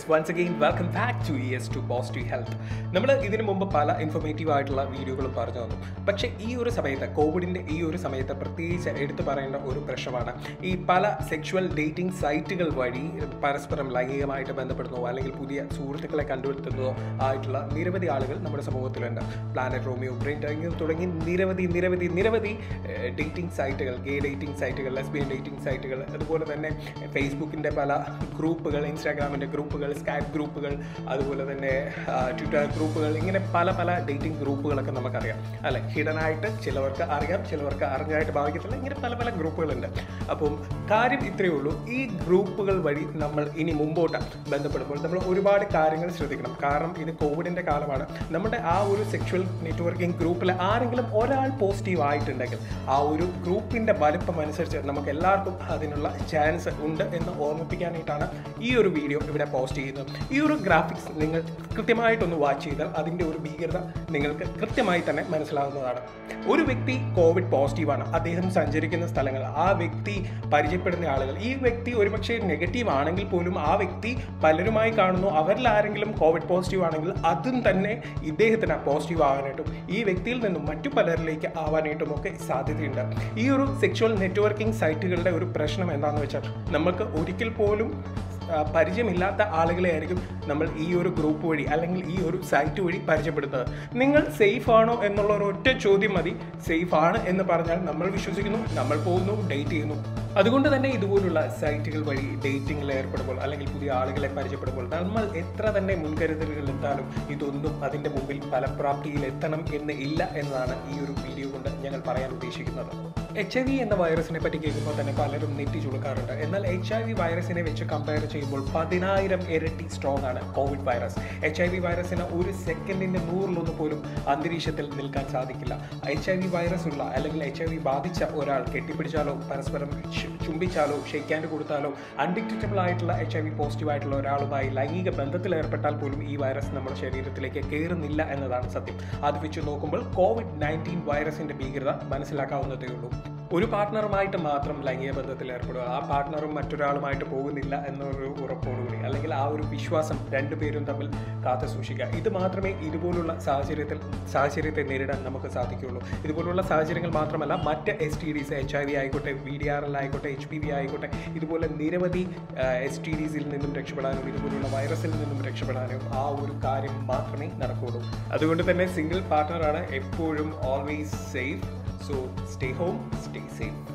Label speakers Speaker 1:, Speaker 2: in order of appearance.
Speaker 1: once again welcome back to E S to positive health നമ്മൾ ഇതിനു മുമ്പ് പല ഇൻഫോർമേറ്റീവ് ആയിട്ടുള്ള വീഡിയോകളും പറഞ്ഞു തന്നു പക്ഷേ ഈ ഒരു സമയത്ത് കോവിഡിൻ്റെ ഈ ഒരു സമയത്ത് പ്രത്യേകിച്ച് എടുത്തു പറയേണ്ട ഒരു പ്രശ്നമാണ് ഈ പല സെക്ഷുവൽ ഡേറ്റിംഗ് സൈറ്റുകൾ വഴി പരസ്പരം ലൈംഗികമായിട്ട് ബന്ധപ്പെടുന്നതോ അല്ലെങ്കിൽ പുതിയ സുഹൃത്തുക്കളെ കണ്ടുപിടുത്തുന്നതോ ആയിട്ടുള്ള നിരവധി ആളുകൾ നമ്മുടെ സമൂഹത്തിലുണ്ട് പ്ലാനറ്റ് റോമിയോ ബ്രെയിൻ ടൈമിംഗ് തുടങ്ങി നിരവധി നിരവധി നിരവധി ഡേറ്റിംഗ് സൈറ്റുകൾ ഗേ ഡേറ്റിംഗ് സൈറ്റുകൾ ലെസ്ബിയൻ ഡേറ്റിംഗ് സൈറ്റുകൾ അതുപോലെ തന്നെ ഫേസ്ബുക്കിൻ്റെ പല ഗ്രൂപ്പുകൾ ഇൻസ്റ്റാഗ്രാമിൻ്റെ ഗ്രൂപ്പുകൾ സ്കൈപ്പ് ഗ്രൂപ്പുകൾ അതുപോലെ തന്നെ ട്വിറ്റർ ഗ്രൂപ്പുകൾ ഇങ്ങനെ പല പല ഡേറ്റിംഗ് ഗ്രൂപ്പുകളൊക്കെ നമുക്കറിയാം അല്ലെ ഹിഡനായിട്ട് ചിലവർക്ക് അറിയാം ചിലവർക്ക് അറിഞ്ഞായിട്ട് ഭാവിക്കത്തില്ല ഇങ്ങനെ പല പല ഗ്രൂപ്പുകളുണ്ട് അപ്പം കാര്യം ഇത്രയേ ഉള്ളൂ ഈ ഗ്രൂപ്പുകൾ വഴി നമ്മൾ ഇനി മുമ്പോട്ട് ബന്ധപ്പെടുമ്പോൾ നമ്മൾ ഒരുപാട് കാര്യങ്ങൾ ശ്രദ്ധിക്കണം കാരണം ഇത് കോവിഡിൻ്റെ കാലമാണ് നമ്മുടെ ആ ഒരു സെക്ഷുവൽ നെറ്റ്വർക്കിംഗ് ഗ്രൂപ്പിൽ ആരെങ്കിലും ഒരാൾ പോസിറ്റീവ് ആയിട്ടുണ്ടെങ്കിൽ ആ ഒരു ഗ്രൂപ്പിൻ്റെ വലുപ്പം അനുസരിച്ച് നമുക്ക് എല്ലാവർക്കും അതിനുള്ള ചാൻസ് ഉണ്ട് എന്ന് ഓർമ്മിപ്പിക്കാനായിട്ടാണ് ഈ ഒരു വീഡിയോ ഇവിടെ പോസ്റ്റ് ചെയ്യുന്നത് ഈ ഒരു ഗ്രാഫിക്സ് നിങ്ങൾ കൃത്യമായിട്ടൊന്ന് വാച്ച് ചെയ്താൽ അതിൻ്റെ ഒരു ഭീകരത നിങ്ങൾക്ക് കൃത്യമായി തന്നെ മനസ്സിലാവുന്നതാണ് ഒരു വ്യക്തി കോവിഡ് പോസിറ്റീവാണ് അദ്ദേഹം സഞ്ചരിക്കുന്ന സ്ഥലങ്ങൾ ആ വ്യക്തി പരിചയപ്പെടുന്ന ആളുകൾ ഈ വ്യക്തി ഒരുപക്ഷെ നെഗറ്റീവ് ആണെങ്കിൽ പോലും ആ വ്യക്തി പലരുമായി കാണുന്നു അവരിൽ ആരെങ്കിലും കോവിഡ് പോസിറ്റീവ് ആണെങ്കിൽ അതും തന്നെ ഇദ്ദേഹത്തിന് പോസിറ്റീവ് ആവാനായിട്ടും ഈ വ്യക്തിയിൽ നിന്നും മറ്റു പലരിലേക്ക് ആവാനായിട്ടും ഒക്കെ സാധ്യതയുണ്ട് ഈ ഒരു സെക്ഷുവൽ നെറ്റ്വർക്കിംഗ് സൈറ്റുകളുടെ ഒരു പ്രശ്നം എന്താണെന്ന് വെച്ചാൽ നമുക്ക് ഒരിക്കൽ പോലും ആ, പരിചയമില്ലാത്ത ആളുകളെ ആയിരിക്കും നമ്മൾ ഈ ഒരു ഗ്രൂപ്പ് വഴി അല്ലെങ്കിൽ ഈ ഒരു സൈറ്റ് വഴി പരിചയപ്പെടുത്തുന്നത് നിങ്ങൾ സേഫ് ആണോ എന്നുള്ള ഒരു ഒറ്റ ചോദ്യം മതി സേഫ് ആണ് എന്ന് പറഞ്ഞാൽ നമ്മൾ വിശ്വസിക്കുന്നു നമ്മൾ പോകുന്നു ഡേറ്റ് ചെയ്യുന്നു അതുകൊണ്ട് തന്നെ ഇതുപോലുള്ള സൈറ്റുകൾ വഴി ഡേറ്റിംഗിൽ ഏർപ്പെടുമ്പോൾ അല്ലെങ്കിൽ പുതിയ ആളുകളെ പരിചയപ്പെടുമ്പോൾ നമ്മൾ എത്ര തന്നെ മുൻകരുതലുകൾ എടുത്താലും ഇതൊന്നും അതിൻ്റെ മുമ്പിൽ ഫലപ്രാപ്തിയിൽ എത്തണം എന്ന് ഇല്ല എന്നതാണ് ഈ ഒരു വീഡിയോ കൊണ്ട് ഞങ്ങൾ പറയാൻ ഉദ്ദേശിക്കുന്നത് എച്ച് ഐ വി എന്ന വൈറസിനെ പറ്റി കേൾക്കുമ്പോൾ തന്നെ പലരും നെറ്റി ചുളുക്കാറുണ്ട് എന്നാൽ എച്ച് ഐ വി വൈറസിനെ വെച്ച് കമ്പയർ ചെയ്യുമ്പോൾ പതിനായിരം ഇരട്ടി സ്ട്രോങ് ആണ് covid virus H I V വൈറസിന് ഒരു സെക്കൻഡിന്റെ നൂറിലൊന്ന് പോലും അന്തരീക്ഷത്തിൽ നിൽക്കാൻ സാധിക്കില്ല എച്ച് ഐ വി വൈറസ് ഉള്ള അല്ലെങ്കിൽ എച്ച് ഐ വി ബാധിച്ച ഒരാൾ കെട്ടിപ്പിടിച്ചാലോ പരസ്പരം ചു- ചുംബിച്ചാലോ ഷെയ്ക്കാൻഡ് കൊടുത്താലോ അൺഡിറ്റക്റ്റബിൾ ആയിട്ടുള്ള എച്ച് ഐ വി പോസിറ്റീവ് ആയിട്ടുള്ള ഒരാളുമായി ലൈംഗിക ബന്ധത്തിൽ ഏർപ്പെട്ടാൽ പോലും ഈ വൈറസ് നമ്മുടെ ശരീരത്തിലേക്ക് കയറുന്നില്ല എന്നതാണ് സത്യം അത് വെച്ച് നോക്കുമ്പോൾ കോവിഡ് നയൻറ്റീൻ വൈറസിന്റെ ഭീകരത മനസ്സിലാക്കാവുന്നതേ ഉള്ളൂ ഒരു പാർട്ട്ണറുമായിട്ട് മാത്രം ലൈംഗിക ബന്ധത്തിൽ ഏർപ്പെടുക ആ പാർട്ട്ണറും മറ്റൊരാളുമായിട്ട് പോകുന്നില്ല എന്നൊരു ഉറപ്പോടുകൂടി അല്ലെങ്കിൽ ആ ഒരു വിശ്വാസം രണ്ടുപേരും തമ്മിൽ കാത്തു സൂക്ഷിക്കുക ഇത് മാത്രമേ ഇതുപോലുള്ള സാഹചര്യത്തിൽ സാഹചര്യത്തെ നേരിടാൻ നമുക്ക് സാധിക്കുകയുള്ളൂ ഇതുപോലുള്ള സാഹചര്യങ്ങൾ മാത്രമല്ല മറ്റ് S T Ds H I V ആയിക്കോട്ടെ വി ഡി ആർ എൽ ആയിക്കോട്ടെ എച്ച് പി വി ആയിക്കോട്ടെ ഇതുപോലെ നിരവധി എസ് ടി ഡിസിൽ നിന്നും രക്ഷപ്പെടാനും ഇതുപോലുള്ള വൈറസിൽ നിന്നും രക്ഷപ്പെടാനും ആ ഒരു കാര്യം മാത്രമേ നടക്കുകയുള്ളൂ അതുകൊണ്ട് തന്നെ സിംഗിൾ പാർട്ട്ണറാണ് എപ്പോഴും always safe so stay home stay safe